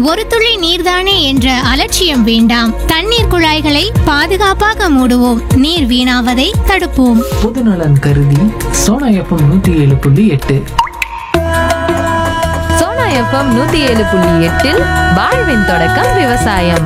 ஒரு துளி நீர்தானே என்ற அலட்சியம் வேண்டாம் தண்ணீர் குழாய்களை பாதுகாப்பாக மூடுவோம் நீர் வீணாவதை தடுப்போம் பொதுநலன் கருதி சோனா எஃப்எம் நூத்தி ஏழு புள்ளி எட்டு சோனா எஃப்எம் நூத்தி ஏழு புள்ளி எட்டில் வாழ்வின் தொடக்கம் விவசாயம்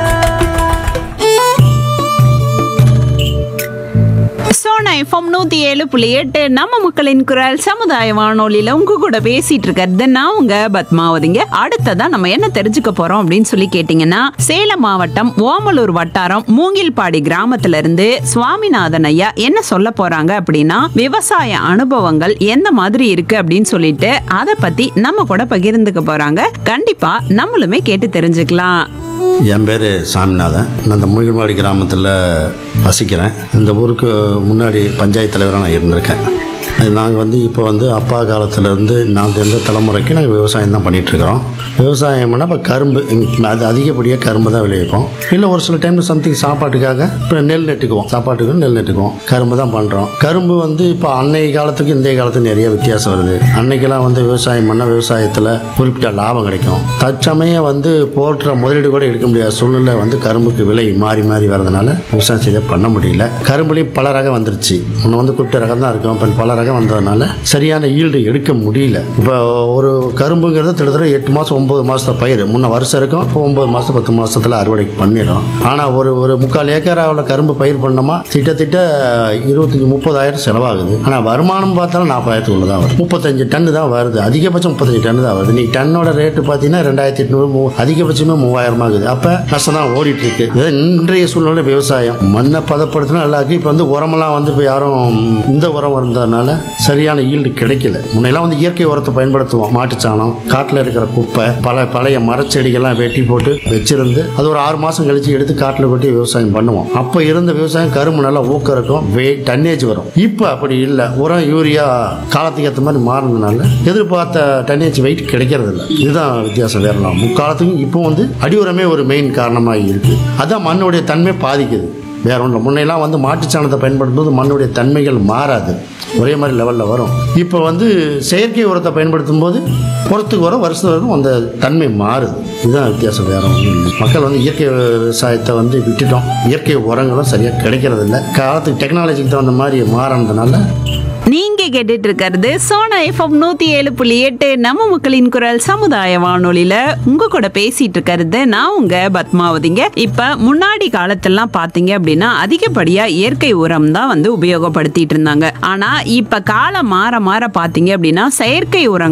சோனா எஃப்எம் நூத்தி ஏழு புள்ளி எட்டு நம்ம மக்களின் குரல் சமுதாய வானொலியில உங்க கூட பேசிட்டு இருக்கிறது நான் உங்க பத்மாவதிங்க அடுத்ததா நம்ம என்ன தெரிஞ்சுக்க போறோம் அப்படின்னு சொல்லி கேட்டீங்கன்னா சேலம் மாவட்டம் ஓமலூர் வட்டாரம் மூங்கில்பாடி கிராமத்துல இருந்து சுவாமிநாதன் ஐயா என்ன சொல்ல போறாங்க அப்படின்னா விவசாய அனுபவங்கள் எந்த மாதிரி இருக்கு அப்படின்னு சொல்லிட்டு அதை பத்தி நம்ம கூட பகிர்ந்துக்க போறாங்க கண்டிப்பா நம்மளுமே கேட்டு தெரிஞ்சுக்கலாம் என் பேர் சாமிநாதன் நான் இந்த முழுகிமாடி கிராமத்தில் வசிக்கிறேன் இந்த ஊருக்கு முன்னாடி பஞ்சாயத்து தலைவராக நான் இருந்திருக்கேன் நாங்கள் வந்து இப்போ வந்து அப்பா காலத்துலேருந்து நாங்கள் எந்த தலைமுறைக்கு நாங்கள் விவசாயம் தான் பண்ணிகிட்ருக்குறோம் விவசாயம்னா இப்போ கரும்பு இங்க அது அதிகப்படியாக கரும்பு தான் விளைவிப்போம் இல்லை ஒரு சில டைமில் சம்திங் சாப்பாட்டுக்காக இப்போ நெல் நட்டுக்குவோம் சாப்பாட்டுக்கு நெல் நட்டுக்குவோம் கரும்பு தான் பண்ணுறோம் கரும்பு வந்து இப்போ அன்னைய காலத்துக்கு இன்றைய காலத்துக்கு நிறைய வித்தியாசம் வருது அன்னைக்கெல்லாம் வந்து விவசாயம் பண்ணால் விவசாயத்தில் குறிப்பிட்ட லாபம் கிடைக்கும் தற்சமயம் வந்து போற்ற முதலீடு கூட எடுக்க முடியாத சூழ்நிலை வந்து கரும்புக்கு விலை மாறி மாறி வரதுனால விவசாயம் செய்ய பண்ண முடியல கரும்புலேயும் பல ரகம் வந்துருச்சு முன்ன வந்து குறிப்பிட்ட ரகம் தான் இருக்கும் இப்போ பல ரகம் வந்ததுனால சரியான ஈல்டு எடுக்க முடியல இப்போ ஒரு கரும்புங்கிறது கிட்டத்தட்ட எட்டு மாதம் ஒன்பது மாதத்துல பயிர் முன்ன வருஷம் இருக்கும் இப்போ ஒன்பது மாதம் பத்து மாதத்தில் அறுவடை பண்ணிடும் ஆனால் ஒரு ஒரு முக்கால் ஏக்கராவில் கரும்பு பயிர் பண்ணோமா திட்டத்திட்ட இருபத்தஞ்சி முப்பதாயிரம் செலவாகுது ஆனால் வருமானம் பார்த்தாலும் நாற்பதாயிரத்துக்குள்ள தான் வருது முப்பத்தஞ்சு டன்னு தான் வருது அதிகபட்சம் முப்பத்தஞ்சு டன்னு தான் வருது நீ டன்னோட ரேட்டு பார்த்தீங்கன்னா ரெண்டாயிரத்தி எட்நூறு மூ அதிகபட்சமே மூவாயிரம் ஆகுது அப்போ நஷ்டம் தான் ஓடிட்டு இருக்கு இது இன்றைய சூழ்நிலை விவசாயம் மண்ணை பதப்படுத்தினா நல்லா இருக்கு இப்போ வந்து உரமெல்லாம் வந்து இப்போ யாரும் இந்த உரம் வந்ததுனால சரியான ஈல்டு கிடைக்கல முன்னெல்லாம் வந்து இயற்கை உரத்தை பயன்படுத்துவோம் மாட்டுச்சாணம் காட்டில் இருக்கிற குப்பை பல பழைய மரச்செடிகள்லாம் வெட்டி போட்டு வச்சிருந்து அது ஒரு ஆறு மாதம் கழிச்சு எடுத்து காட்டில் கொட்டி விவசாயம் பண்ணுவோம் அப்போ இருந்த விவசாயம் கரும்பு நல்லா ஊக்கம் இருக்கும் வே டன்னேஜ் வரும் இப்போ அப்படி இல்லை உரம் யூரியா காலத்துக்கு ஏற்ற மாதிரி மாறினதுனால எதிர்பார்த்த டன்னேஜ் வெயிட் கிடைக்கிறது இல்லை இதுதான் வித்தியாசம் வேறலாம் முக்காலத்துக்கும் இப்போ வந்து அடி உரமே ஒரு மெயின் காரணமாக இருக்கு அதான் மண்ணுடைய தன்மை பாதிக்குது வேற ஒன்றும் முன்னையெல்லாம் வந்து மாட்டுச்சாணத்தை பயன்படுத்தும் போது மண்ணுடைய தன்மைகள் மாறாது ஒரே மாதிரி லெவலில் வரும் இப்போ வந்து செயற்கை உரத்தை பயன்படுத்தும் போது உரத்துக்கு உரம் வருஷத்துக்கு அந்த தன்மை மாறுது இதுதான் வித்தியாசம் வேற ஒன்றும் இல்லை மக்கள் வந்து இயற்கை விவசாயத்தை வந்து விட்டுட்டோம் இயற்கை உரங்களும் சரியாக கிடைக்கிறது இல்லை காலத்துக்கு டெக்னாலஜிக்கு தகுந்த மாதிரி மாறினதுனால நீங்க கேட்டுட்டு இருக்கிறது சோனா எஃப்எம் நூத்தி ஏழு புள்ளி எட்டு நம்ம மக்களின் குரல் சமுதாய வானொலியில உங்க கூட பேசிட்டு இருக்கிறது நான் உங்க பத்மாவதிங்க இப்ப முன்னாடி காலத்தெல்லாம் பாத்தீங்க அப்படின்னா அதிகப்படியா இயற்கை உரம் தான் வந்து உபயோகப்படுத்திட்டு இருந்தாங்க ஆனா இப்ப காலம் மாற மாற பாத்தீங்க அப்படின்னா செயற்கை உரங்கள்